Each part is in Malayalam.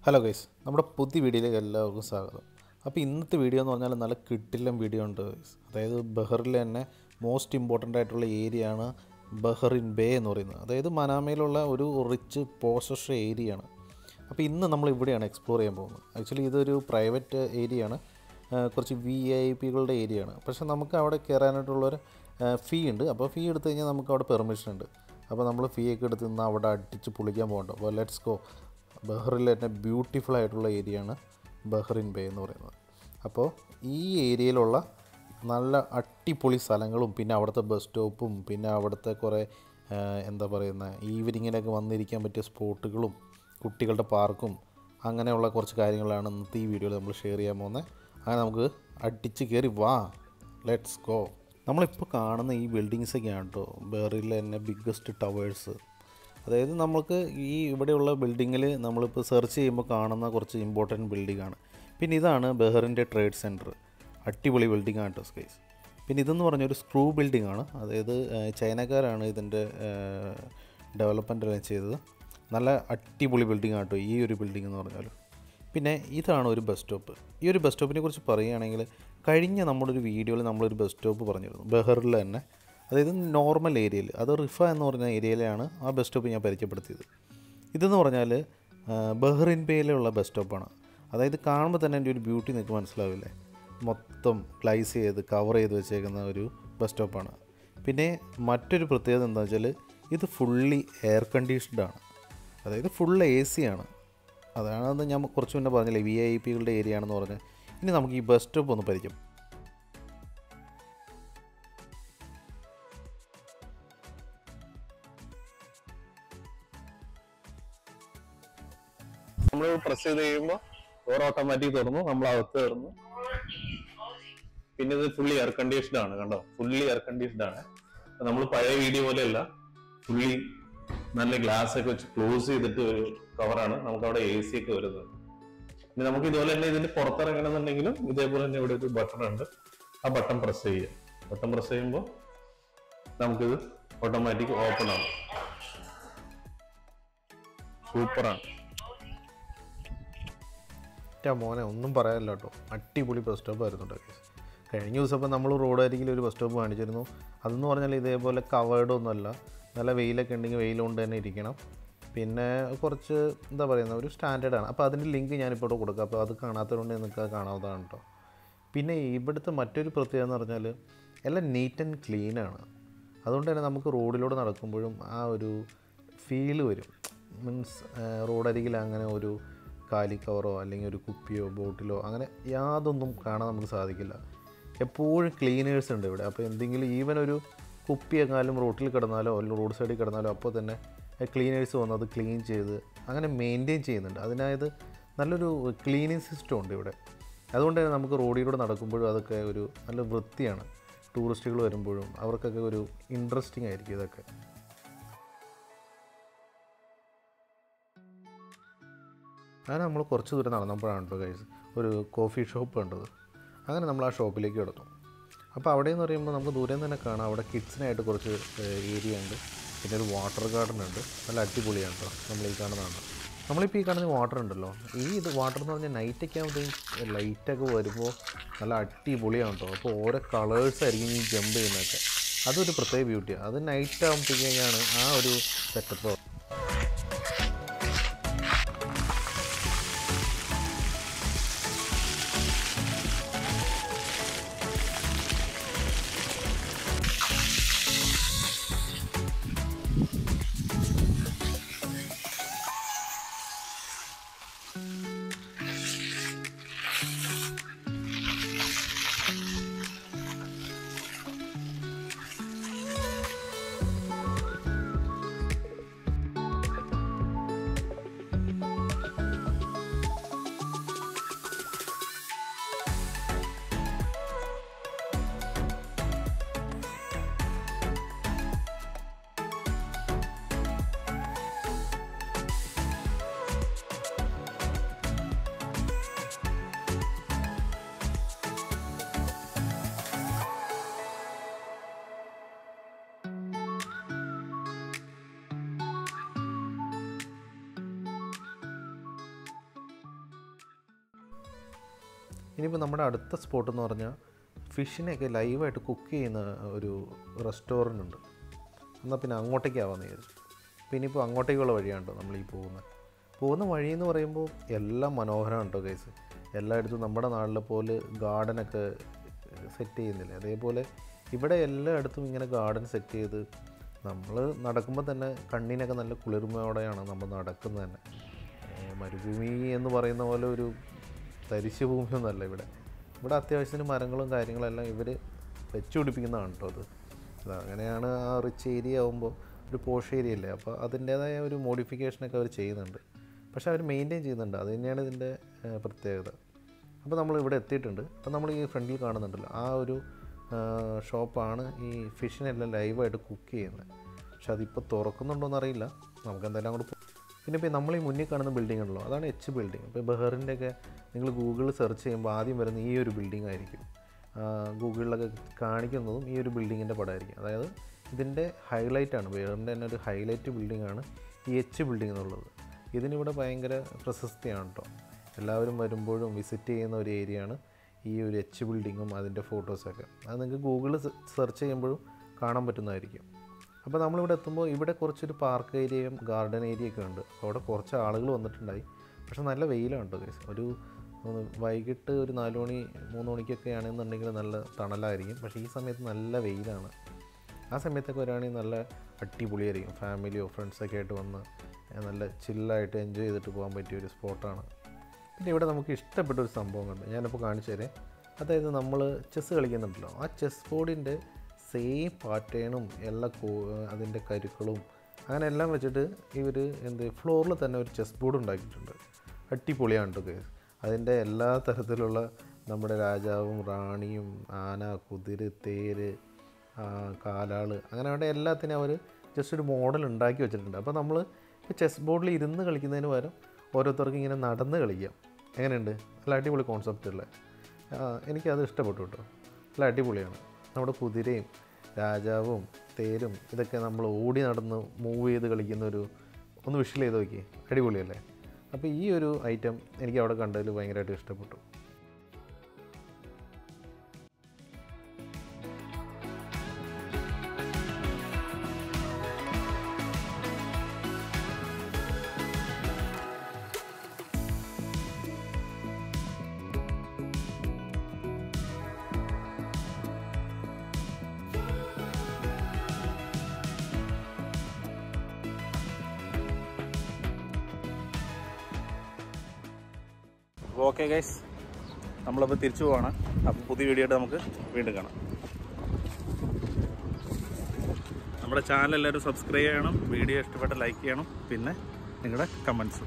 ഹലോ ഗൈസ് നമ്മുടെ പുതിയ വീഡിയോയിലേക്ക് എല്ലാവർക്കും സ്വാഗതം അപ്പോൾ ഇന്നത്തെ വീഡിയോ എന്ന് പറഞ്ഞാൽ നല്ല കിട്ടില്ലം വീഡിയോ ഉണ്ട് guys. അതായത് ബഹറിൽ തന്നെ മോസ്റ്റ് ഇമ്പോർട്ടൻ്റ് ആയിട്ടുള്ള ഏരിയ ആണ് ബഹറിൻ ബേ എന്ന് പറയുന്നത് അതായത് മനാമയിലുള്ള ഒരു റിച്ച് പോസസ് ഏരിയ ആണ് അപ്പോൾ ഇന്ന് നമ്മൾ ഇവിടെയാണ് എക്സ്പ്ലോർ ചെയ്യാൻ പോകുന്നത് ആക്ച്വലി ഇതൊരു പ്രൈവറ്റ് ഏരിയ ആണ് ആ, കുറച്ച് വി ഐ പികളുടെ ഏരിയ ആണ് പക്ഷേ നമുക്ക് അവിടെ കയറാനായിട്ടുള്ളൊരു ഫീ ഉണ്ട് അപ്പോൾ ഫീ എടുത്തു കഴിഞ്ഞാൽ നമുക്ക് അവിടെ പെർമിഷൻ ഉണ്ട് അപ്പോൾ നമ്മൾ ഫീ ഒക്കെ എടുത്ത് നിന്ന് അവിടെ അടിച്ച് പൊളിക്കാൻ പോകണ്ട അപ്പോൾ ലെറ്റ്സ് ഗോ ബഹ്റിൽ തന്നെ ബ്യൂട്ടിഫുൾ ആയിട്ടുള്ള ഏരിയ ആണ് ബഹ്റിൻ ബേ എന്ന് പറയുന്നത് അപ്പോൾ ഈ ഏരിയയിലുള്ള നല്ല അടിപൊളി സ്ഥലങ്ങളും പിന്നെ അവിടുത്തെ ബസ് സ്റ്റോപ്പും പിന്നെ അവിടുത്തെ കുറേ ആ, എന്താ പറയുന്ന ഈവനിങ്ങിനൊക്കെ വന്നിരിക്കാൻ പറ്റിയ സ്പോട്ടുകളും കുട്ടികളുടെ പാർക്കും അങ്ങനെയുള്ള കുറച്ച് കാര്യങ്ങളാണ് ഇന്നത്തെ ഈ വീഡിയോയിൽ നമ്മൾ ഷെയർ ചെയ്യാൻ പോകുന്നത് അങ്ങനെ നമുക്ക് അടിച്ച് കയറി വാ ലെറ്റ്സ് ഗോ നമ്മളിപ്പോൾ കാണുന്ന ഈ ബിൽഡിങ്സൊക്കെയാണ് കേട്ടോ ബെറിലെ തന്നെ ബിഗ്ഗസ്റ്റ് ടവേഴ്സ് അതായത് നമുക്ക് ഈ ഇവിടെയുള്ള ബിൽഡിങ്ങിൽ നമ്മളിപ്പോൾ സെർച്ച് ചെയ്യുമ്പോൾ കാണുന്ന കുറച്ച് ഇമ്പോർട്ടൻറ്റ് ബിൽഡിംഗ് ആണ് പിന്നെ ഇതാണ് ബെഹറിൻ്റെ ട്രേഡ് സെൻറ്റർ അടിപൊളി ബിൽഡിംഗ് ആണ് സ്കൈസ് പിന്നെ ഇതെന്ന് പറഞ്ഞൊരു സ്ക്രൂ ബിൽഡിംഗ് ആണ് അതായത് ഏഹ്, ചൈനക്കാരാണ് ഇതിൻ്റെ ഡെവലപ്മെൻ്റ് എല്ലാം ചെയ്തത് നല്ല അടിപൊളി ബിൽഡിംഗ് ആട്ടോ ഈ ഒരു ബിൽഡിംഗ് എന്ന് പറഞ്ഞാൽ പിന്നെ ഇതാണ് ഒരു ബസ് സ്റ്റോപ്പ് ഈ ഒരു ബസ് സ്റ്റോപ്പിനെ കുറിച്ച് പറയുകയാണെങ്കിൽ കഴിഞ്ഞ നമ്മുടെ ഒരു വീഡിയോയിൽ നമ്മളൊരു ബസ് സ്റ്റോപ്പ് പറഞ്ഞിരുന്നു ബെഹറിൽ തന്നെ അതായത് നോർമൽ ഏരിയയിൽ അത് റിഫ എന്ന് പറഞ്ഞ ഏരിയയിലാണ് ആ ബസ് സ്റ്റോപ്പ് ഞാൻ പരിചയപ്പെടുത്തിയത് ഇതെന്ന് പറഞ്ഞാൽ ആ, ബഹ്റിൻ ബേയിലുള്ള ബസ് സ്റ്റോപ്പാണ് അതായത് കാണുമ്പോൾ തന്നെ എൻ്റെ ഒരു ബ്യൂട്ടി നിങ്ങൾക്ക് മനസ്സിലാവില്ലേ മൊത്തം ഗ്ലൈസ് ചെയ്ത് കവർ ചെയ്ത് വെച്ചേക്കുന്ന ഒരു ബസ് സ്റ്റോപ്പാണ് പിന്നെ മറ്റൊരു പ്രത്യേകത എന്താ വെച്ചാൽ ഇത് ഫുള്ളി എയർ കണ്ടീഷൻഡ് ആണ് അതായത് ഫുൾ എ സി ആണ് അതാണ് ഞാൻ കുറച്ച് മുന്നേ പറഞ്ഞില്ലേ വി ഐ പികളുടെ ഏരിയ ആണെന്ന് പറഞ്ഞ് ഇനി നമുക്ക് ഈ ബസ് സ്റ്റോപ്പ് ഒന്ന് പരിചയം നമ്മൾ പ്രസ് ചെയ്ത് കഴിയുമ്പോൾ ഡോർ ഓട്ടോമാറ്റിക് തുറന്നു നമ്മൾ അകത്ത് കയറുന്നു പിന്നെ ഇത് ഫുള്ളി എയർ കണ്ടീഷൻഡ് ആണ് കണ്ടോ ഫുള്ളി എയർ കണ്ടീഷൻഡ് ആണ് നമ്മൾ പഴയ വീഡിയോ പോലെയല്ല ഫുള്ളി നല്ല ഗ്ലാസ് ഒക്കെ വെച്ച് ക്ലോസ് ചെയ്തിട്ട് ഒരു കവറാണ് നമുക്ക് അവിടെ എ സി ഒക്കെ വരുന്നത് ഇനി നമുക്ക് ഇതുപോലെ തന്നെ ഇതിന് പുറത്തിറങ്ങണമെന്നുണ്ടെങ്കിലും ഇതേപോലെ തന്നെ ഇവിടെ ഒരു ബട്ടൺ ഉണ്ട് ആ ബട്ടൺ പ്രസ് ചെയ്യുക ബട്ടൺ പ്രസ് ചെയ്യുമ്പോൾ നമുക്കിത് ഓട്ടോമാറ്റിക് ഓപ്പൺ ആവും സൂപ്പറാണ് എൻ്റെ മോനെ ഒന്നും പറയാനില്ല കേട്ടോ അടിപൊളി ബസ് സ്റ്റോപ്പ് ആയിരുന്നു കേട്ടോ guys. കഴിഞ്ഞ ദിവസം ഇപ്പം നമ്മൾ റോഡ് അരികിൽ ഒരു ബസ് സ്റ്റോപ്പ് കാണിച്ചിരുന്നു അതെന്ന് പറഞ്ഞാൽ ഇതേപോലെ കവേർഡ് ഒന്നുമല്ല നല്ല വെയിലൊക്കെ ഉണ്ടെങ്കിൽ വെയിൽ കൊണ്ട് തന്നെ ഇരിക്കണം പിന്നെ കുറച്ച് എന്താ പറയുന്ന ഒരു സ്റ്റാൻഡേർഡാണ് അപ്പോൾ അതിൻ്റെ ലിങ്ക് ഞാനിപ്പോൾ ഇവിടെ കൊടുക്കാം അപ്പോൾ അത് കാണാത്തതുകൊണ്ട് നിങ്ങൾക്ക് അത് കാണാവുന്നതാണ് കേട്ടോ പിന്നെ ഇവിടുത്തെ മറ്റൊരു പ്രത്യേകത എന്ന് പറഞ്ഞാൽ എല്ലാം നീറ്റ് ആൻഡ് ക്ലീനാണ് അതുകൊണ്ട് തന്നെ നമുക്ക് റോഡിലൂടെ നടക്കുമ്പോഴും ആ ഒരു ഫീല് വരും മീൻസ് റോഡരികിൽ അങ്ങനെ ഒരു കാലി കവറോ അല്ലെങ്കിൽ ഒരു കുപ്പിയോ ബോട്ടിലോ അങ്ങനെ യാതൊന്നും കാണാൻ നമുക്ക് സാധിക്കില്ല എപ്പോഴും ക്ലീനേഴ്സ് ഉണ്ട് ഇവിടെ അപ്പോൾ എന്തെങ്കിലും ഈവൻ ഒരു കുപ്പി എങ്ങാനും റോട്ടിൽ കിടന്നാലോ അല്ലെങ്കിൽ റോഡ് സൈഡിൽ കിടന്നാലോ അപ്പോൾ തന്നെ ക്ലീനേഴ്സ് വന്ന് അത് ക്ലീൻ ചെയ്ത് അങ്ങനെ മെയിൻറ്റെയിൻ ചെയ്യുന്നുണ്ട് അതിനായത് നല്ലൊരു ക്ലീനിങ് സിസ്റ്റം ഉണ്ട് ഇവിടെ അതുകൊണ്ട് തന്നെ നമുക്ക് റോഡിലൂടെ നടക്കുമ്പോഴും അതൊക്കെ ഒരു നല്ല വൃത്തിയാണ് ടൂറിസ്റ്റുകൾ വരുമ്പോഴും അവർക്കൊക്കെ ഒരു ഇൻട്രസ്റ്റിംഗ് ആയിരിക്കും ഇതൊക്കെ അങ്ങനെ നമ്മൾ കുറച്ച് ദൂരം നടന്നപ്പോഴാണ് കേട്ടോ ഗൈസ് ഒരു കോഫി ഷോപ്പ് കണ്ടത് അങ്ങനെ നമ്മൾ ആ ഷോപ്പിലേക്ക് കിടന്നു അപ്പോൾ അവിടെ എന്ന് പറയുമ്പോൾ നമുക്ക് ദൂരെ നിന്ന് തന്നെ കാണാം അവിടെ കിഡ്സിനായിട്ട് കുറച്ച് ഏരിയ ഉണ്ട് പിന്നെ ഒരു വാട്ടർ ഗാർഡൻ ഉണ്ട് നല്ല അടിപൊളിയാണ് കേട്ടോ നമ്മൾ ഈ കാണുന്നതാണ് നമ്മളിപ്പോൾ ഈ കാണുന്ന വാട്ടർ ഉണ്ടല്ലോ ഈ ഇത് വാട്ടർ എന്ന് പറഞ്ഞാൽ നൈറ്റൊക്കെ ആകുമ്പോഴത്തേക്കും ലൈറ്റൊക്കെ വരുമ്പോൾ നല്ല അടിപൊളിയാണ് കേട്ടോ അപ്പോൾ ഓരോ കളേഴ്സ് ആയിരിക്കും ഈ ജമ്പ് ചെയ്യുന്നതൊക്കെ അതൊരു പ്രത്യേക ബ്യൂട്ടിയാണ് അത് നൈറ്റ് ആകുമ്പോഴത്തേക്കാണ് ആ ഒരു സെറ്റപ്പ് ഇനിയിപ്പോൾ നമ്മുടെ അടുത്ത സ്പോട്ട് എന്ന് പറഞ്ഞാൽ ഫിഷിനെയൊക്കെ ലൈവായിട്ട് കുക്ക് ചെയ്യുന്ന ഒരു റെസ്റ്റോറൻ്റ് ഉണ്ട് എന്നാൽ പിന്നെ അങ്ങോട്ടേക്കാവാന്ന് വിചാരിച്ചു പിന്നെ ഇപ്പോൾ അങ്ങോട്ടേക്കുള്ള വഴിയാണ് നമ്മൾ ഈ പോകുന്നത് പോകുന്ന വഴി എന്ന് പറയുമ്പോൾ എല്ലാം മനോഹരമാണ് കേട്ടോ കേസ് എല്ലായിടത്തും നമ്മുടെ നാട്ടിലെ പോലെ ഗാർഡനൊക്കെ സെറ്റ് ചെയ്യുന്നില്ല അതേപോലെ ഇവിടെ എല്ലായിടത്തും ഇങ്ങനെ ഗാർഡൻ സെറ്റ് ചെയ്ത് നമ്മൾ നടക്കുമ്പോൾ തന്നെ കണ്ണിനൊക്കെ നല്ല കുളിർമയോടെയാണ് നമ്മൾ നടക്കുന്നത് തന്നെ ഏ, മരുഭൂമി എന്ന് പറയുന്ന പോലെ ഒരു തരിശു ഭൂമിയൊന്നുമല്ല ഇവിടെ ഇവിടെ അത്യാവശ്യത്തിന് മരങ്ങളും കാര്യങ്ങളെല്ലാം ഇവർ വെച്ചു പിടിപ്പിക്കുന്നതാണ് കേട്ടോ അത് അത് അങ്ങനെയാണ് ആ റിച്ച് ഏരിയ ആകുമ്പോൾ ഒരു പോഷ് ഏരിയ അല്ലേ അപ്പോൾ അതിൻ്റേതായ ഒരു മോഡിഫിക്കേഷനൊക്കെ അവർ ചെയ്യുന്നുണ്ട് പക്ഷേ അവർ മെയിൻറ്റെയിൻ ചെയ്യുന്നുണ്ട് അത് തന്നെയാണ് ഇതിൻ്റെ ഏ, പ്രത്യേകത അപ്പോൾ നമ്മൾ ഇവിടെ എത്തിയിട്ടുണ്ട് അപ്പോൾ നമ്മൾ ഈ ഫ്രണ്ടിൽ കാണുന്നുണ്ടല്ലോ ആ ഒരു ഷോപ്പാണ് ഈ ഫിഷിനെല്ലാം ലൈവായിട്ട് കുക്ക് ചെയ്യുന്നത് പക്ഷെ അതിപ്പോൾ തുറക്കുന്നുണ്ടോ എന്നറിയില്ല നമുക്ക് എന്തായാലും അങ്ങോട്ട് പോ- പിന്നെ ഇപ്പോൾ നമ്മൾ ഈ മുന്നിൽ കാണുന്ന ബിൽഡിംഗ് ഉണ്ടല്ലോ അതാണ് എച്ച് ബിൽഡിംഗ് ഇപ്പോൾ ബഹറിൻ്റെ ഒക്കെ നിങ്ങൾ ഗൂഗിളിൽ സെർച്ച് ചെയ്യുമ്പോൾ ആദ്യം വരുന്ന ഈ ഒരു ബിൽഡിംഗ് ആയിരിക്കും ആ, ഗൂഗിളിലൊക്കെ കാണിക്കുന്നതും ഈ ഒരു ബിൽഡിങ്ങിൻ്റെ പടമായിരിക്കും അതായത് ഇതിൻ്റെ ഹൈലൈറ്റാണ് ബഹറിൻ്റെ തന്നെ ഒരു ഹൈലൈറ്റ് ബിൽഡിംഗ് ആണ് ഈ എച്ച് ബിൽഡിംഗ് എന്നുള്ളത് ഇതിനിവിടെ ഭയങ്കര പ്രശസ്തിയാണ് കേട്ടോ എല്ലാവരും വരുമ്പോഴും വിസിറ്റ് ചെയ്യുന്ന ഒരു ഏരിയയാണ് ഈ ഒരു എച്ച് ബിൽഡിങ്ങും അതിൻ്റെ ഫോട്ടോസൊക്കെ അത് നിങ്ങൾക്ക് ഗൂഗിളിൽ സെർച്ച് ചെയ്യുമ്പോഴും കാണാൻ പറ്റുന്നതായിരിക്കും അപ്പോൾ നമ്മളിവിടെ എത്തുമ്പോൾ ഇവിടെ കുറച്ചൊരു പാർക്ക് ഏരിയയും ഗാർഡൻ ഏരിയയൊക്കെ ഉണ്ട് അപ്പോൾ അവിടെ കുറച്ച് ആളുകൾ വന്നിട്ടുണ്ടായി പക്ഷെ നല്ല വെയിലാണ് കേട്ടോ guys. ഒരു ഉം, വൈകിട്ട് ഒരു നാല് മണി മൂന്ന് മണിക്കൊക്കെ ആണെന്നുണ്ടെങ്കിൽ നല്ല തണലായിരിക്കും പക്ഷേ ഈ സമയത്ത് നല്ല വെയിലാണ് ആ സമയത്തൊക്കെ വരികയാണെങ്കിൽ നല്ല അടിപൊളിയായിരിക്കും ഫാമിലിയോ ഫ്രണ്ട്സൊക്കെ ആയിട്ട് വന്ന് ഏഹ്, നല്ല ചില്ലായിട്ട് എൻജോയ് ചെയ്തിട്ട് പോകാൻ പറ്റിയ ഒരു സ്പോട്ടാണ് പിന്നെ ഇവിടെ നമുക്ക് ഇഷ്ടപ്പെട്ട ഒരു സംഭവം കണ്ട് ഞാനിപ്പോൾ കാണിച്ചു തരാം അതായത് നമ്മൾ ചെസ്സ് കളിക്കുന്നുണ്ടല്ലോ ആ ചെസ് ബോർഡിൻ്റെ സെയിം പാറ്റേണും എല്ലാ കോ അതിൻ്റെ കരുക്കളും അങ്ങനെ എല്ലാം വെച്ചിട്ട് ഇവർ എന്ത് ഫ്ലോറിൽ തന്നെ ഒരു ചെസ് ബോർഡ് ഉണ്ടാക്കിയിട്ടുണ്ട് അടിപൊളിയാണ് കേട്ടോ guys. അതിൻ്റെ എല്ലാ തരത്തിലുള്ള നമ്മുടെ രാജാവും റാണിയും ആന കുതിര തേര് ആ, കാലാള് അങ്ങനെ അവിടെ എല്ലാത്തിനും അവർ ജസ്റ്റ് ഒരു മോഡൽ ഉണ്ടാക്കി വെച്ചിട്ടുണ്ട് അപ്പോൾ നമ്മൾ ചെസ് ബോർഡിൽ ഇരുന്ന് കളിക്കുന്നതിന് പകരം ഓരോരുത്തർക്കും ഇങ്ങനെ നടന്ന് കളിക്കാം എങ്ങനെയുണ്ട് നല്ല അടിപൊളി കോൺസെപ്റ്റ് അല്ലേ ആ, എനിക്കത് ഇഷ്ടപ്പെട്ടു കേട്ടോ നല്ല അടിപൊളിയാണ് നമ്മുടെ കുതിരയും രാജാവും തേരും ഇതൊക്കെ നമ്മൾ ഓടി നടന്ന് മൂവ് ചെയ്ത് കളിക്കുന്ന ഒരു ഒന്ന് വിഷ്വൽ ചെയ്ത് നോക്കി അടിപൊളിയല്ലേ അപ്പോൾ ഈ ഒരു ഐറ്റം എനിക്ക് അവിടെ കണ്ടതിൽ ഭയങ്കരമായിട്ട് ഇഷ്ടപ്പെട്ടു അപ്പോൾ ഓക്കെ ഗൈസ് നമ്മളപ്പോൾ തിരിച്ചു പോവാണ് അപ്പോൾ പുതിയ വീഡിയോ ആയിട്ട് നമുക്ക് വീണ്ടും കാണാം നമ്മുടെ ചാനൽ എല്ലാവരും സബ്സ്ക്രൈബ് ചെയ്യണം വീഡിയോ ഇഷ്ടപ്പെട്ട ലൈക്ക് ചെയ്യണം പിന്നെ നിങ്ങളുടെ കമൻസ്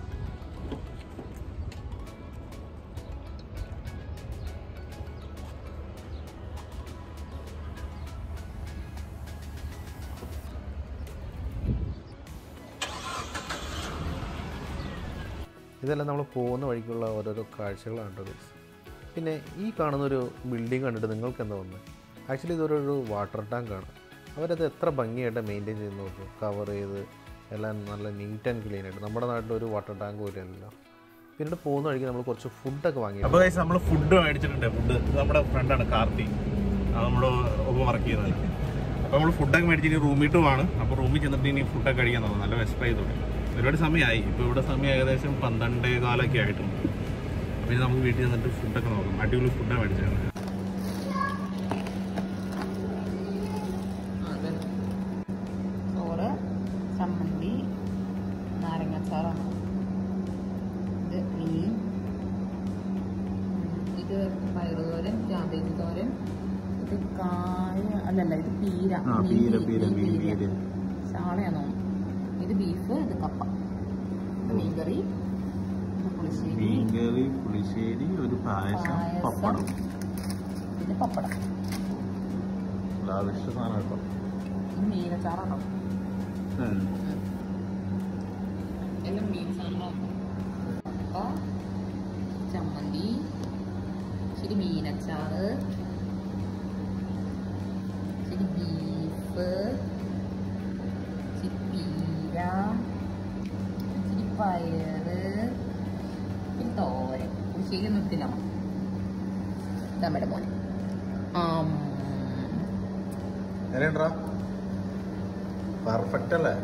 ഇതെല്ലാം നമ്മൾ പോകുന്ന വഴിക്കുള്ള ഓരോരോ കാഴ്ചകളാണ് കേട്ടോ guys. പിന്നെ ഈ കാണുന്നൊരു ബിൽഡിംഗ് കണ്ടിട്ട് നിങ്ങൾക്ക് എന്താ തോന്നുന്നത് ആക്ച്വലി ഇതൊരു വാട്ടർ ടാങ്കാണ് അവരത് എത്ര ഭംഗിയായിട്ട് മെയിൻറ്റെയിൻ ചെയ്ത് നോക്കും കവർ ചെയ്ത് എല്ലാം നല്ല നീറ്റ് ആൻഡ് ക്ലീൻ ആയിട്ട് നമ്മുടെ നാട്ടിലൊരു വാട്ടർ ടാങ്ക് പോലെയല്ലോ പിന്നീട് പോകുന്ന വഴിക്ക് നമ്മൾ കുറച്ച് ഫുഡൊക്കെ വാങ്ങി അപ്പോൾ ഗൈസ് നമ്മൾ ഫുഡ് മേടിച്ചിട്ടുണ്ട് ഫുഡ് നമ്മുടെ ഫ്രണ്ടാണ് കാർത്തി അത് നമ്മുടെ ഒപ്പം വർക്ക് ചെയ്യുന്നത് അപ്പോൾ നമ്മൾ ഫുഡൊക്കെ മേടിച്ചിട്ട് റൂമിൽ പോവാണ് അപ്പോൾ റൂമിൽ ചെന്നിട്ട് ഇനി ഫുഡൊക്കെ കഴിക്കാൻ തോന്നുന്നു നല്ല വിശപ്പ് ചെയ്തോടെ ഒരുപാട് സമയമായി ഇപ്പോൾ ഇവിടെ സമയം ഏകദേശം പന്ത്രണ്ടേ കാലൊക്കെ ആയിട്ടുണ്ട് അപ്പോൾ ഇനി നമുക്ക് വീട്ടിൽ ചെന്നിട്ട് ഫുഡൊക്കെ നോക്കാം അടിപൊളി ഫുഡാണ് മേടിച്ചത് ചോറ് ചമ്മന്തി നാരങ്ങാച്ചാറാണ് ഇത് മീൻ ഇത് പയറുതോരൻ ക്യാബേജ് തോരൻ ഇത് കായ അല്ലല്ല ഇത് പീര ആ, മീൻ പീര, പീ- പീര, മീൻ മീൻ പീര. പീര. ചാളയാണോ ഇത് ബീഫ് ഇത് കപ്പ ഇത് മീൻകറി ഇത് പുളിശ്ശേരി മീൻകറി പുളിശ്ശേരി ഒരു പായസം പായസം. പപ്പടം ഇത് പപ്പടം ലാവിഷ്ട സാധനം കേട്ടോ ഇത് മീനച്ചാറാണോ എല്ലാം മീൻ സാധനങ്ങളാണ് കപ്പ ചമ്മന്തി ഇച്ചിരി മീനച്ചാറ് ഇച്ചിരി ബീഫ് ഇച്ചിരി പീര ഇച്ചിരി പയറ് ഇച്ചിരി തോരൻ പുളിശ്ശേരി ഒന്നും ഇട്ടില്ല നമ്മുടെ മോനെ ആം. എങ്ങനെയുണ്ടാ പെർഫെക്റ്റ് അല്ലേ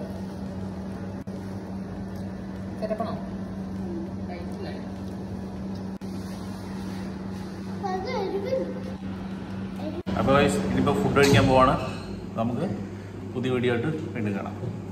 തിരപ്പണോ കഴിച്ചില്ല. അപ്പോൾ ഇനിയിപ്പോൾ ഫുഡ് കഴിക്കാൻ പോവാണ് നമുക്ക് പുതിയ വീഡിയോ ആയിട്ട് വീണ്ടും കാണാം